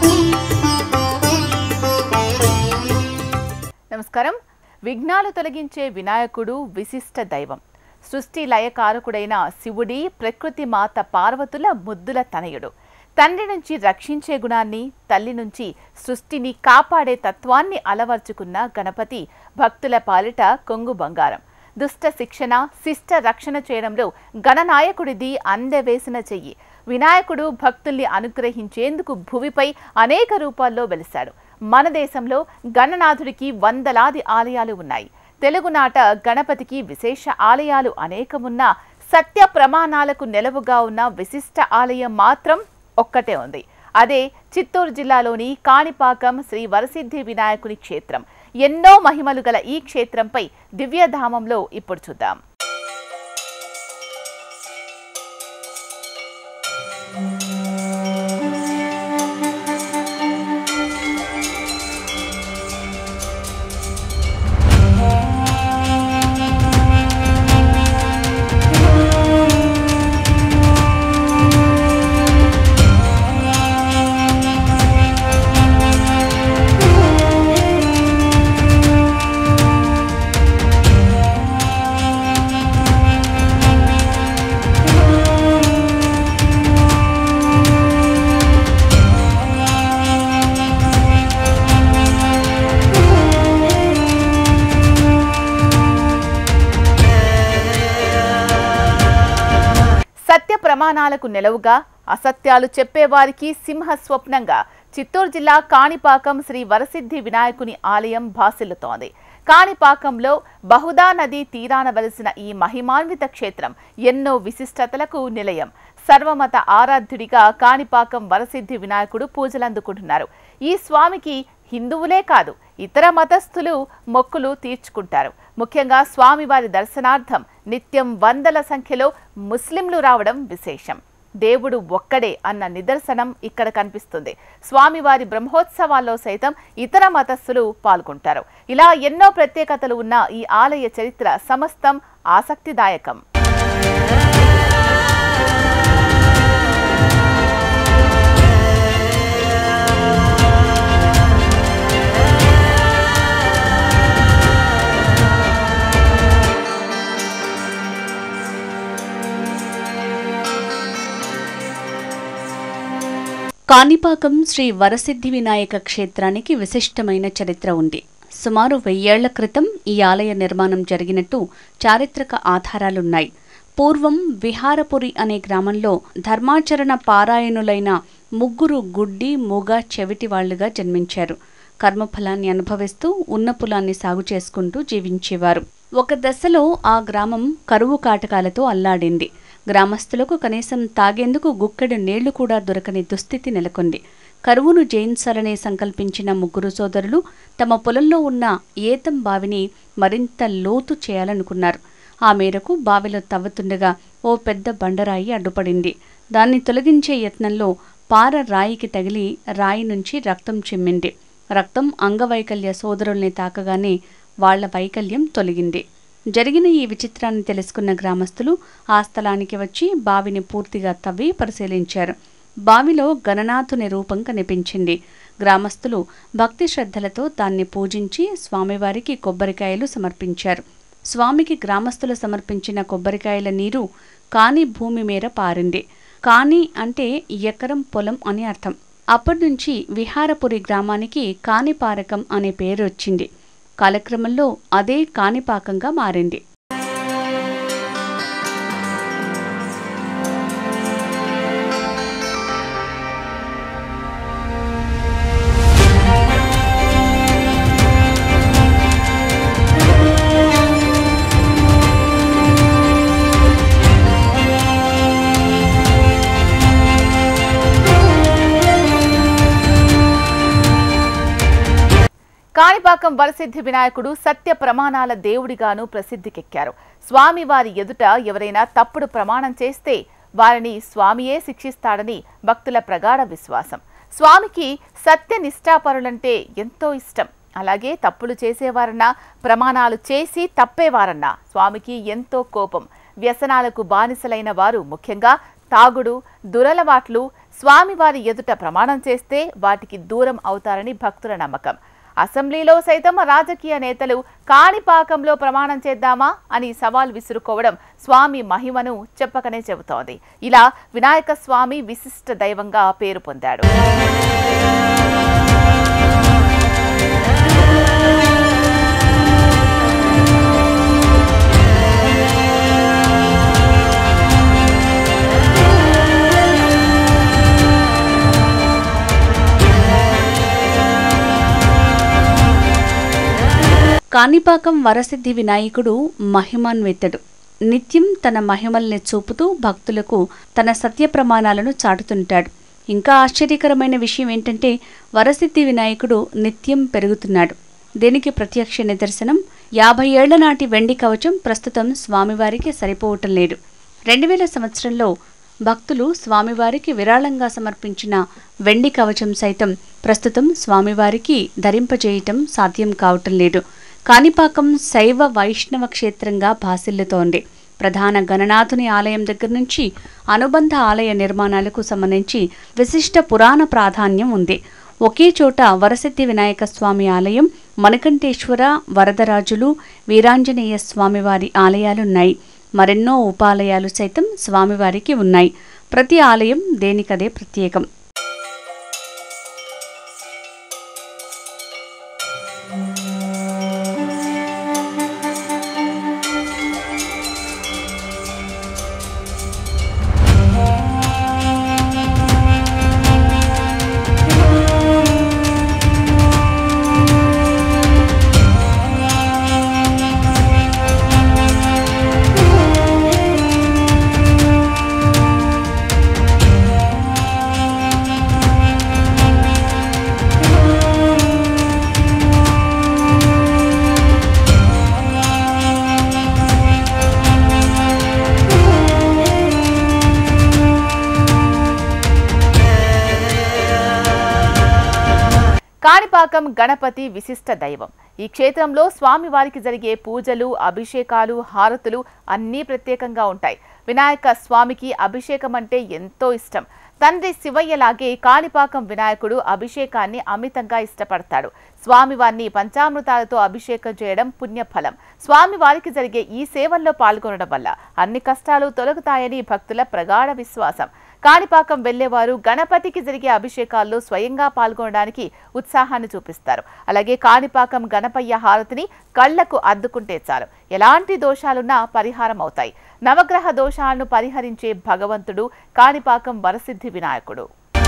నమస్కారం విఘ్నాలు తొలగించే వినాయకుడు విశిష్ట దైవం సృష్టి లయకారకుడైన శివుడి ప్రకృతి మాత పార్వతుల ముద్దుల తనయుడు తండ్రి నుంచి రక్షించే గుణాన్ని తల్లి నుంచి సృష్టిని కాపాడే తత్వాన్ని అలవర్చుకున్న గణపతి భక్తుల పాలిట కొంగు బంగారం దుష్ట శిక్షణ శిష్ట రక్షణ చేయడంలో గణనాయకుడిది అందవేసిన చెయ్యి వినాయకుడు భక్తుల్ని అనుగ్రహించేందుకు భువిపై అనేక రూపాల్లో వెలిశాడు మన దేశంలో గణనాథుడికి వందలాది ఆలయాలు ఉన్నాయి తెలుగునాట గణపతికి విశేష ఆలయాలు అనేకమున్నా సత్య ప్రమాణాలకు నెలవుగా ఉన్న విశిష్ట ఆలయం మాత్రం ఒక్కటే ఉంది అదే చిత్తూరు జిల్లాలోని కాణిపాకం శ్రీ వరసిద్ధి వినాయకుని క్షేత్రం ఎన్నో మహిమలు గల ఈ క్షేత్రంపై దివ్యధామంలో ఇప్పుడు చూద్దాం సత్య ప్రమాణాలకు నెలవుగా అసత్యాలు చెప్పేవారికి సింహ స్వప్నంగా చిత్తూరు జిల్లా కాణిపాకం శ్రీ వరసిద్ధి వినాయకుని ఆలయం భాసిల్లుతోంది కాణిపాకంలో బహుదా నది తీరాన వెలిసిన ఈ మహిమాన్విత క్షేత్రం ఎన్నో విశిష్టతలకు నిలయం సర్వమత ఆరాధ్యుడిగా కాణిపాకం వరసిద్ధి వినాయకుడు పూజలందుకుంటున్నారు ఈ స్వామికి హిందువులే కాదు ఇతర మతస్థులు మొక్కులు తీర్చుకుంటారు ముఖ్యంగా స్వామివారి దర్శనార్థం నిత్యం వందల సంఖ్యలో ముస్లింలు రావడం విశేషం దేవుడు ఒక్కడే అన్న నిదర్శనం ఇక్కడ కనిపిస్తుంది స్వామివారి బ్రహ్మోత్సవాల్లో సైతం ఇతర మతస్థులు పాల్గొంటారు ఇలా ఎన్నో ప్రత్యేకతలు ఉన్న ఈ ఆలయ చరిత్ర సమస్తం ఆసక్తిదాయకం కాణిపాకం శ్రీ వరసిద్ధి వినాయక క్షేత్రానికి విశిష్టమైన చరిత్ర ఉంది సుమారు వెయ్యేళ్ల క్రితం ఈ ఆలయ నిర్మాణం జరిగినట్టు చారిత్రక ఆధారాలున్నాయి పూర్వం విహారపురి అనే గ్రామంలో ధర్మాచరణ పారాయణులైన ముగ్గురు గుడ్డి మూగ చెవిటి వాళ్లుగా జన్మించారు కర్మఫలాన్ని అనుభవిస్తూ ఉన్న పొలాన్ని సాగు చేసుకుంటూ జీవించేవారు ఒక దశలో ఆ గ్రామం కరువు కాటకాలతో అల్లాడింది గ్రామస్తులకు కనీసం తాగేందుకు గుక్కెడు నీళ్లు కూడా దొరకని దుస్థితి నెలకొంది కరువును జయించాలనే సంకల్పించిన ముగ్గురు సోదరులు తమ పొలంలో ఉన్న ఏతం బావిని మరింత లోతు చేయాలనుకున్నారు ఆ మేరకు బావిలో తవ్వుతుండగా ఓ పెద్ద బండరాయి అడ్డుపడింది దాన్ని తొలగించే యత్నంలో పార రాయికి తగిలి రాయి నుంచి రక్తం చిమ్మింది రక్తం అంగవైకల్య సోదరుల్ని తాకగానే వాళ్ల వైకల్యం తొలగింది జరిగిన ఈ విచిత్రాన్ని తెలుసుకున్న గ్రామస్తులు ఆ స్థలానికి వచ్చి బావిని పూర్తిగా తవ్వి పరిశీలించారు బావిలో గణనాథుని రూపం కనిపించింది గ్రామస్తులు భక్తి శ్రద్ధలతో దాన్ని పూజించి స్వామివారికి కొబ్బరికాయలు సమర్పించారు స్వామికి గ్రామస్తులు సమర్పించిన కొబ్బరికాయల నీరు కాని భూమి మేర పారింది కాని అంటే ఎకరం పొలం అని అర్థం అప్పటి నుంచి విహారపురి గ్రామానికి కాణిపారకం అనే పేరు వచ్చింది కాలక్రమంలో అదే కాణిపాకంగా మారింది కాణిపాకం వరసిద్ధి వినాయకుడు సత్య ప్రమాణాల దేవుడిగాను ప్రసిద్ధికెక్కారు స్వామివారి ఎదుట ఎవరైనా తప్పుడు ప్రమాణం చేస్తే వారిని స్వామియే శిక్షిస్తాడని భక్తుల ప్రగాఢ విశ్వాసం స్వామికి సత్య నిష్ఠాపరులంటే ఎంతో ఇష్టం అలాగే తప్పులు చేసేవారన్నా ప్రమాణాలు చేసి తప్పేవారన్నా స్వామికి ఎంతో కోపం వ్యసనాలకు బానిసలైన వారు ముఖ్యంగా తాగుడు దురలవాట్లు స్వామివారి ఎదుట ప్రమాణం చేస్తే వాటికి దూరం అవుతారని భక్తుల నమ్మకం అసెంబ్లీలో సైతం రాజకీయ నేతలు కాణిపాకంలో ప్రమాణం చేద్దామా అని సవాల్ విసురుకోవడం స్వామి మహిమను చెప్పకనే చెబుతోంది ఇలా వినాయక స్వామి విశిష్ట దైవంగా పేరు పొందాడు కాణిపాకం వరసిద్ధి వినాయకుడు మహిమాన్వితుడు నిత్యం తన మహిమల్ని చూపుతూ భక్తులకు తన సత్య ప్రమాణాలను చాటుతుంటాడు ఇంకా ఆశ్చర్యకరమైన విషయం ఏంటంటే వరసిద్ధి వినాయకుడు నిత్యం పెరుగుతున్నాడు దీనికి ప్రత్యక్ష నిదర్శనం యాభై ఏళ్ల నాటి వెండి కవచం ప్రస్తుతం స్వామివారికి సరిపోవటం లేదు రెండు వేల సంవత్సరంలో భక్తులు స్వామివారికి విరాళంగా సమర్పించిన వెండి కవచం సైతం ప్రస్తుతం స్వామివారికి ధరింపజేయటం సాధ్యం కావటం లేదు కాణిపాకం శైవ వైష్ణవ క్షేత్రంగా భాసిల్లుతోంది ప్రధాన గణనాథుని ఆలయం దగ్గర నుంచి అనుబంధ ఆలయ నిర్మాణాలకు సంబంధించి విశిష్ట పురాణ ప్రాధాన్యం ఉంది ఒకే చోట వరసిద్ధి వినాయక స్వామి ఆలయం మణికంఠేశ్వర వరదరాజులు వీరాంజనేయ స్వామివారి ఆలయాలున్నాయి మరెన్నో ఉపాలయాలు సైతం స్వామివారికి ఉన్నాయి ప్రతి ఆలయం దేనికదే ప్రత్యేకం కాణిపాకం గణపతి విశిష్ట దైవం ఈ క్షేత్రంలో స్వామివారికి జరిగే పూజలు అభిషేకాలు హారతులు అన్నీ ప్రత్యేకంగా ఉంటాయి వినాయక స్వామికి అభిషేకం అంటే ఎంతో ఇష్టం తండ్రి శివయ్యలాగే కాణిపాకం వినాయకుడు అభిషేకాన్ని అమితంగా ఇష్టపడతాడు స్వామివారిని పంచామృతాలతో అభిషేకం చేయడం పుణ్యఫలం స్వామివారికి జరిగే ఈ సేవల్లో పాల్గొనడం వల్ల అన్ని కష్టాలు తొలగుతాయని భక్తుల ప్రగాఢ విశ్వాసం కాణిపాకం వెళ్లేవారు గణపతికి జరిగే అభిషేకాల్లో స్వయంగా పాల్గొనడానికి ఉత్సాహాన్ని చూపిస్తారు అలాగే కాణిపాకం గణపయ్య హారతిని కళ్లకు అద్దుకుంటే చాలు ఎలాంటి దోషాలున్నా పరిహారం అవుతాయి నవగ్రహ దోషాలను పరిహరించే భగవంతుడు కాణిపాకం వరసిద్ధి వినాయకుడు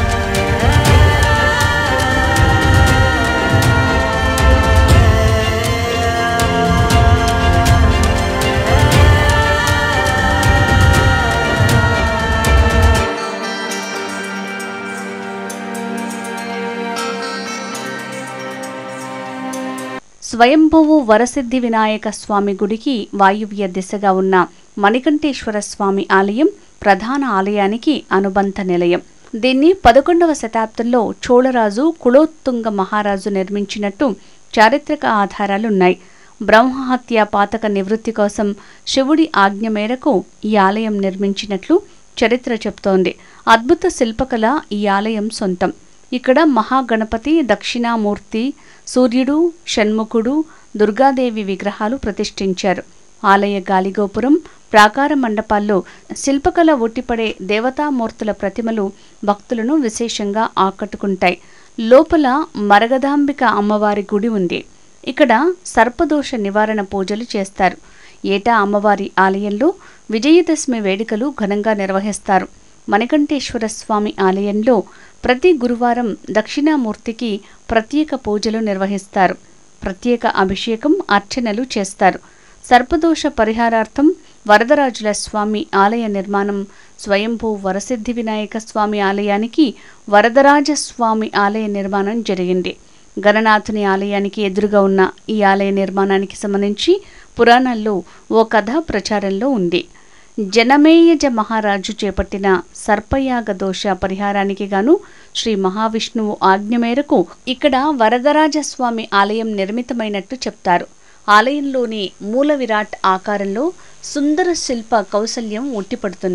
స్వయంభువు వరసిద్ధి వినాయక స్వామి గుడికి వాయువ్య దిశగా ఉన్న మణికంఠేశ్వర స్వామి ఆలయం ప్రధాన ఆలయానికి అనుబంధ నిలయం దీన్ని పదకొండవ శతాబ్దంలో చోళరాజు కులోత్తుంగ మహారాజు నిర్మించినట్టు చారిత్రక ఆధారాలున్నాయి బ్రహ్మహత్య పాతక నివృత్తి కోసం శివుడి ఆజ్ఞ మేరకు ఈ ఆలయం నిర్మించినట్లు చరిత్ర చెప్తోంది అద్భుత శిల్పకళ ఈ ఆలయం సొంతం ఇక్కడ మహాగణపతి దక్షిణామూర్తి సూర్యుడు షణ్ముఖుడు దుర్గాదేవి విగ్రహాలు ప్రతిష్ఠించారు ఆలయ గాలిగోపురం ప్రాకార మండపాల్లో శిల్పకళ ఒట్టిపడే దేవతామూర్తుల ప్రతిమలు భక్తులను విశేషంగా ఆకట్టుకుంటాయి లోపల మరగదాంబిక అమ్మవారి గుడి ఉంది ఇక్కడ సర్పదోష నివారణ పూజలు చేస్తారు ఏటా అమ్మవారి ఆలయంలో విజయదశమి వేడుకలు ఘనంగా నిర్వహిస్తారు మణికంఠేశ్వర స్వామి ఆలయంలో ప్రతి గురువారం దక్షిణామూర్తికి ప్రత్యేక పూజలు నిర్వహిస్తారు ప్రత్యేక అభిషేకం అర్చనలు చేస్తారు సర్పదోష పరిహారార్థం వరదరాజుల స్వామి ఆలయ నిర్మాణం స్వయంభూ వరసిద్ధి వినాయక స్వామి ఆలయానికి వరదరాజ స్వామి ఆలయ నిర్మాణం జరిగింది గణనాథుని ఆలయానికి ఎదురుగా ఉన్న ఈ ఆలయ నిర్మాణానికి సంబంధించి పురాణాల్లో ఓ కథ ప్రచారంలో ఉంది జనమేయజ మహారాజు చేపట్టిన సర్పయాగ దోష పరిహారానికి గాను శ్రీ మహావిష్ణువు ఆజ్ఞ మేరకు ఇక్కడ వరదరాజస్వామి ఆలయం నిర్మితమైనట్టు చెప్తారు ఆలయంలోని మూల విరాట్ ఆకారంలో సుందర శిల్ప కౌశల్యం ఉట్టిపడుతుంది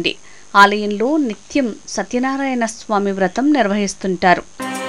ఆలయంలో నిత్యం సత్యనారాయణ స్వామి వ్రతం నిర్వహిస్తుంటారు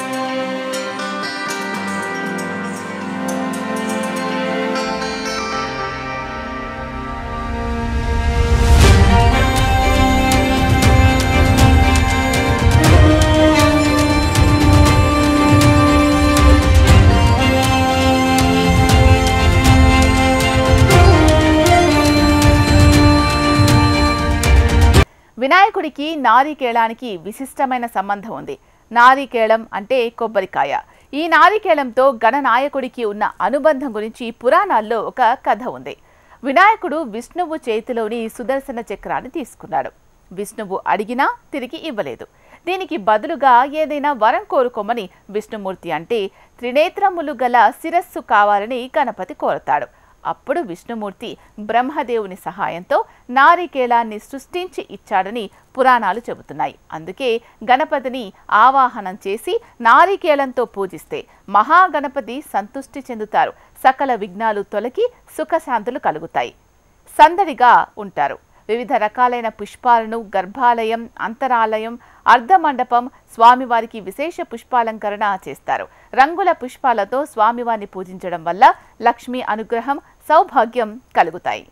వినాయకుడికి నారికేళానికి విశిష్టమైన సంబంధం ఉంది నారికేళం అంటే కొబ్బరికాయ ఈ నారికేళంతో గణనాయకుడికి ఉన్న అనుబంధం గురించి పురాణాల్లో ఒక కథ ఉంది వినాయకుడు విష్ణువు చేతిలోని సుదర్శన చక్రాన్ని తీసుకున్నాడు విష్ణువు అడిగినా తిరిగి ఇవ్వలేదు దీనికి బదులుగా ఏదైనా వరం కోరుకోమని విష్ణుమూర్తి అంటే త్రినేత్రములు గల శిరస్సు కావాలని గణపతి కోరతాడు అప్పుడు విష్ణుమూర్తి బ్రహ్మదేవుని సహాయంతో నారికేళాన్ని సృష్టించి ఇచ్చాడని పురాణాలు చెబుతున్నాయి అందుకే గణపతిని ఆవాహనం చేసి నారికేళంతో పూజిస్తే మహాగణపతి సంతుష్టి చెందుతారు సకల విఘ్నాలు తొలగి సుఖశాంతులు కలుగుతాయి సందడిగా ఉంటారు వివిధ రకాలైన పుష్పాలను గర్భాలయం అంతరాలయం అర్ధమండపం స్వామివారికి విశేష పుష్పాలంకరణ చేస్తారు రంగుల పుష్పాలతో స్వామివారిని పూజించడం వల్ల లక్ష్మీ అనుగ్రహం సౌభాగ్యం కలుగుతాయి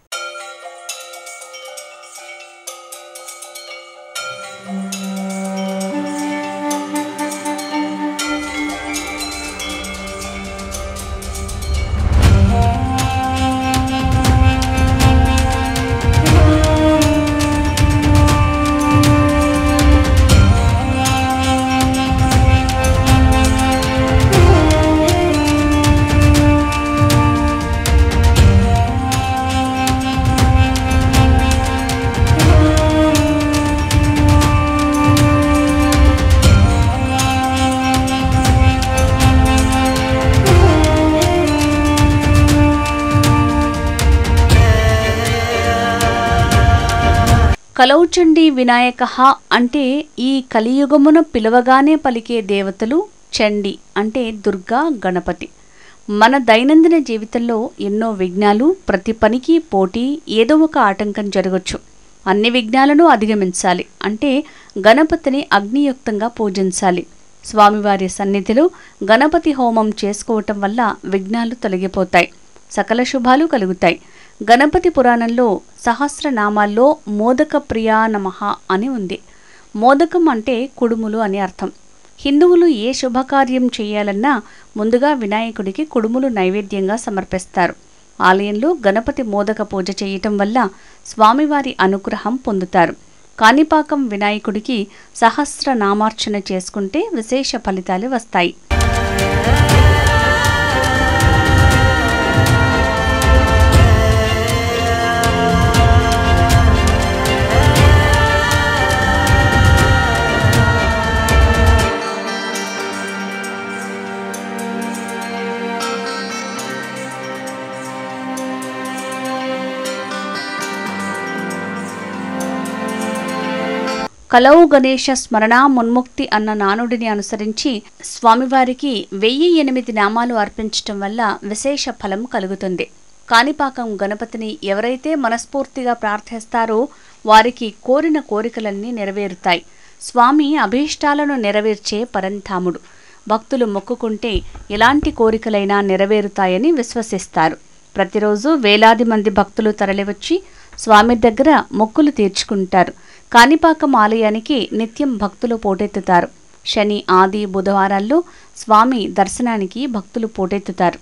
కలౌచండి వినాయక అంటే ఈ కలియుగమున పిలవగానే పలికే దేవతలు చండి అంటే దుర్గా గణపతి మన దైనందిన జీవితంలో ఎన్నో విఘ్నాలు ప్రతి పనికి పోటీ ఏదో ఒక ఆటంకం జరగచ్చు అన్ని విఘ్నాలను అధిగమించాలి అంటే గణపతిని అగ్నియుక్తంగా పూజించాలి స్వామివారి సన్నిధిలో గణపతి హోమం చేసుకోవటం వల్ల విఘ్నాలు తొలగిపోతాయి సకల శుభాలు కలుగుతాయి గణపతి పురాణంలో సహస్రనామాల్లో మోదక ప్రియా నమః అని ఉంది మోదకం అంటే కుడుములు అని అర్థం హిందువులు ఏ శుభకార్యం చేయాలన్నా ముందుగా వినాయకుడికి కుడుములు నైవేద్యంగా సమర్పిస్తారు ఆలయంలో గణపతి మోదక పూజ చేయటం వల్ల స్వామివారి అనుగ్రహం పొందుతారు కాణిపాకం వినాయకుడికి సహస్రనామార్చన చేసుకుంటే విశేష ఫలితాలు వస్తాయి కలవు గణేశ స్మరణ మున్ముక్తి అన్న నానుడిని అనుసరించి స్వామివారికి వెయ్యి ఎనిమిది నామాలు అర్పించటం వల్ల విశేష ఫలం కలుగుతుంది కాణిపాకం గణపతిని ఎవరైతే మనస్ఫూర్తిగా ప్రార్థిస్తారో వారికి కోరిన కోరికలన్నీ నెరవేరుతాయి స్వామి అభీష్టాలను నెరవేర్చే పరంధాముడు భక్తులు మొక్కుకుంటే ఎలాంటి కోరికలైనా నెరవేరుతాయని విశ్వసిస్తారు ప్రతిరోజు వేలాది మంది భక్తులు తరలివచ్చి స్వామి దగ్గర మొక్కులు తీర్చుకుంటారు కాణిపాకం ఆలయానికి నిత్యం భక్తులు పోటెత్తుతారు శని ఆది బుధవారాల్లో స్వామి దర్శనానికి భక్తులు పోటెత్తుతారు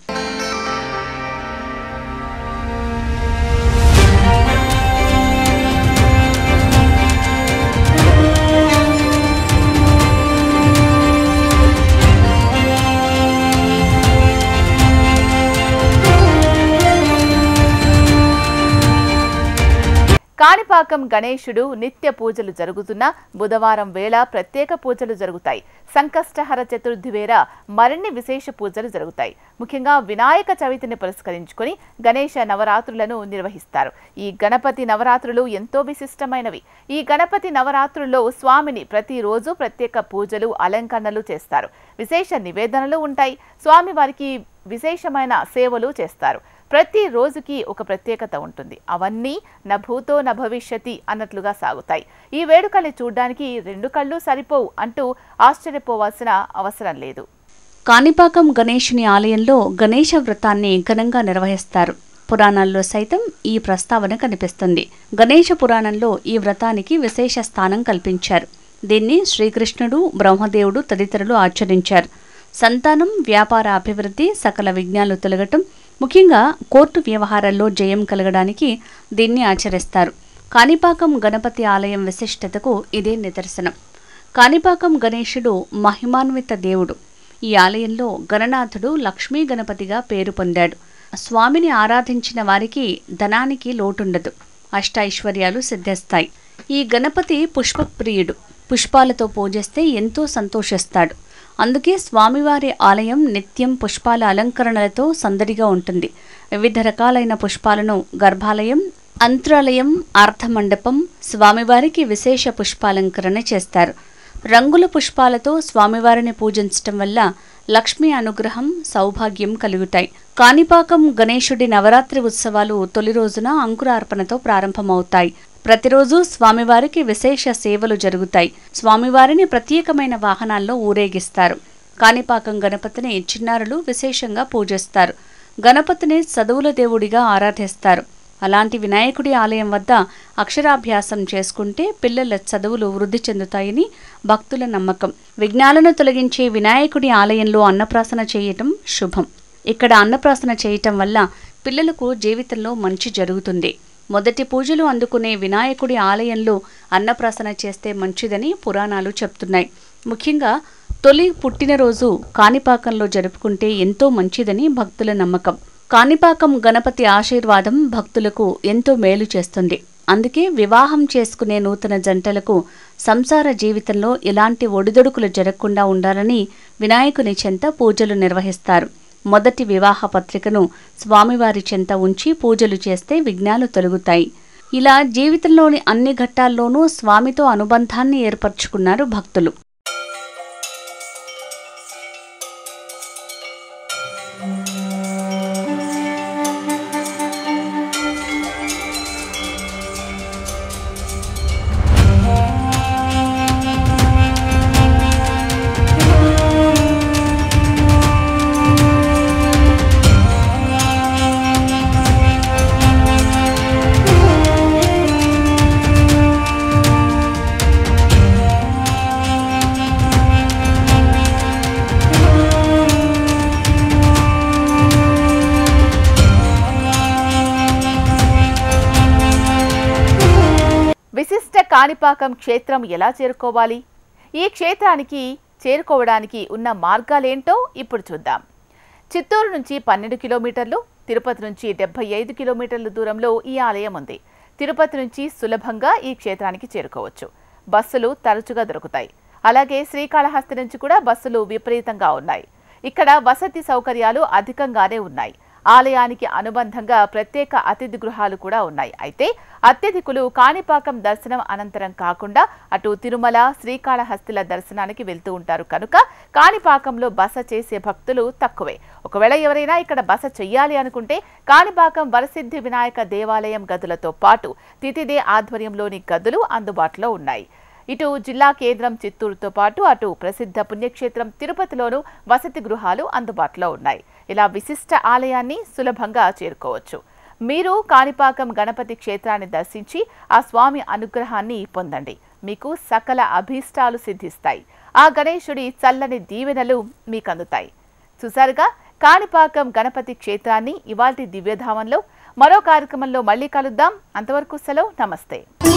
కాణిపాకం గణేశుడు నిత్య పూజలు జరుగుతున్న బుధవారం వేళ ప్రత్యేక పూజలు జరుగుతాయి సంకష్టహర చతుర్థి వేళ మరిన్ని విశేష పూజలు జరుగుతాయి ముఖ్యంగా వినాయక చవితిని పురస్కరించుకొని గణేశ నవరాత్రులను నిర్వహిస్తారు ఈ గణపతి నవరాత్రులు ఎంతో విశిష్టమైనవి ఈ గణపతి నవరాత్రుల్లో స్వామిని ప్రతిరోజు ప్రత్యేక పూజలు అలంకరణలు చేస్తారు విశేష నివేదనలు ఉంటాయి స్వామివారికి విశేషమైన సేవలు చేస్తారు ప్రతి రోజుకి ఒక ప్రత్యేకత ఉంటుంది అవన్నీ నా భూతో నా భవిష్యతి అన్నట్లుగా సాగుతాయి ఈ వేడుకల్ని చూడ్డానికి రెండు కళ్ళు సరిపోవు అంటూ ఆశ్చర్యపోవాల్సిన అవసరం లేదు కాణిపాకం గణేశుని ఆలయంలో గణేశ వ్రతాన్ని ఘనంగా నిర్వహిస్తారు పురాణాల్లో సైతం ఈ ప్రస్తావన కనిపిస్తుంది గణేశ పురాణంలో ఈ వ్రతానికి విశేష స్థానం కల్పించారు దీన్ని శ్రీకృష్ణుడు బ్రహ్మదేవుడు తదితరులు ఆచరించారు సంతానం వ్యాపార అభివృద్ధి సకల విఘ్నాలు తొలగటం ముఖ్యంగా కోర్టు వ్యవహారాల్లో జయం కలగడానికి దీన్ని ఆచరిస్తారు కాణిపాకం గణపతి ఆలయం విశిష్టతకు ఇదే నిదర్శనం కాణిపాకం గణేశుడు మహిమాన్విత దేవుడు ఈ ఆలయంలో గణనాథుడు లక్ష్మీ గణపతిగా పేరు పొందాడు స్వామిని ఆరాధించిన వారికి ధనానికి లోటుండదు అష్టైశ్వర్యాలు సిద్ధిస్తాయి ఈ గణపతి పుష్పప్రియుడు పుష్పాలతో పూజిస్తే ఎంతో సంతోషిస్తాడు అందుకే స్వామివారి ఆలయం నిత్యం పుష్పాల అలంకరణలతో సందడిగా ఉంటుంది వివిధ రకాలైన పుష్పాలను గర్భాలయం అంతరాలయం అర్ధమండపం స్వామివారికి విశేష పుష్పాలంకరణ చేస్తారు రంగుల పుష్పాలతో స్వామివారిని పూజించటం వల్ల లక్ష్మీ అనుగ్రహం సౌభాగ్యం కలుగుతాయి కాణిపాకం గణేశుడి నవరాత్రి ఉత్సవాలు తొలి రోజున అంకురార్పణతో ప్రారంభమవుతాయి ప్రతిరోజు స్వామివారికి విశేష సేవలు జరుగుతాయి స్వామివారిని ప్రత్యేకమైన వాహనాల్లో ఊరేగిస్తారు కాణిపాకం గణపతిని చిన్నారులు విశేషంగా పూజిస్తారు గణపతిని చదువుల దేవుడిగా ఆరాధిస్తారు అలాంటి వినాయకుడి ఆలయం వద్ద అక్షరాభ్యాసం చేసుకుంటే పిల్లల చదువులు వృద్ధి చెందుతాయని భక్తుల నమ్మకం విఘ్నాలను తొలగించే వినాయకుడి ఆలయంలో అన్నప్రాసన చేయటం శుభం ఇక్కడ అన్నప్రాసన చేయటం వల్ల పిల్లలకు జీవితంలో మంచి జరుగుతుంది మొదటి పూజలు అందుకునే వినాయకుడి ఆలయంలో అన్నప్రాసన చేస్తే మంచిదని పురాణాలు చెప్తున్నాయి ముఖ్యంగా తొలి పుట్టినరోజు కాణిపాకంలో జరుపుకుంటే ఎంతో మంచిదని భక్తుల నమ్మకం కాణిపాకం గణపతి ఆశీర్వాదం భక్తులకు ఎంతో మేలు చేస్తుంది అందుకే వివాహం చేసుకునే నూతన జంటలకు సంసార జీవితంలో ఎలాంటి ఒడిదొడుకులు జరగకుండా ఉండాలని వినాయకుని చెంత పూజలు నిర్వహిస్తారు మొదటి వివాహ పత్రికను స్వామివారి చెంత ఉంచి పూజలు చేస్తే విఘ్నాలు తొలగుతాయి ఇలా జీవితంలోని అన్ని ఘట్టాల్లోనూ స్వామితో అనుబంధాన్ని ఏర్పరచుకున్నారు భక్తులు విశిష్ట కాణిపాకం క్షేత్రం ఎలా చేరుకోవాలి ఈ క్షేత్రానికి చేరుకోవడానికి ఉన్న మార్గాలేంటో ఇప్పుడు చూద్దాం చిత్తూరు నుంచి పన్నెండు కిలోమీటర్లు తిరుపతి నుంచి డెబ్బై ఐదు కిలోమీటర్ల దూరంలో ఈ ఆలయం ఉంది తిరుపతి నుంచి సులభంగా ఈ క్షేత్రానికి చేరుకోవచ్చు బస్సులు తరచుగా దొరుకుతాయి అలాగే శ్రీకాళహస్తి నుంచి కూడా బస్సులు విపరీతంగా ఉన్నాయి ఇక్కడ వసతి సౌకర్యాలు అధికంగానే ఉన్నాయి ఆలయానికి అనుబంధంగా ప్రత్యేక అతిథి గృహాలు కూడా ఉన్నాయి అయితే అత్యధికులు కాణిపాకం దర్శనం అనంతరం కాకుండా అటు తిరుమల శ్రీకాళహస్తిల దర్శనానికి వెళ్తూ ఉంటారు కనుక కాణిపాకంలో బస చేసే భక్తులు తక్కువే ఒకవేళ ఎవరైనా ఇక్కడ బస చెయ్యాలి అనుకుంటే కాణిపాకం వరసిద్ధి వినాయక దేవాలయం గదులతో పాటు తితిదే ఆధ్వర్యంలోని గదులు అందుబాటులో ఉన్నాయి ఇటు జిల్లా కేంద్రం చిత్తూరుతో పాటు అటు ప్రసిద్ధ పుణ్యక్షేత్రం తిరుపతిలోనూ వసతి గృహాలు అందుబాటులో ఉన్నాయి ఇలా విశిష్ట ఆలయాన్ని సులభంగా చేరుకోవచ్చు మీరు కాణిపాకం గణపతి క్షేత్రాన్ని దర్శించి ఆ స్వామి అనుగ్రహాన్ని పొందండి మీకు సకల అభీష్టాలు సిద్ధిస్తాయి ఆ గణేశుడి చల్లని దీవెనలు మీకు అందుతాయి చూసారుగా కాణిపాకం గణపతి క్షేత్రాన్ని ఇవాల్టి దివ్యధామంలో మరో కార్యక్రమంలో మళ్ళీ కలుద్దాం అంతవరకు సెలవు నమస్తే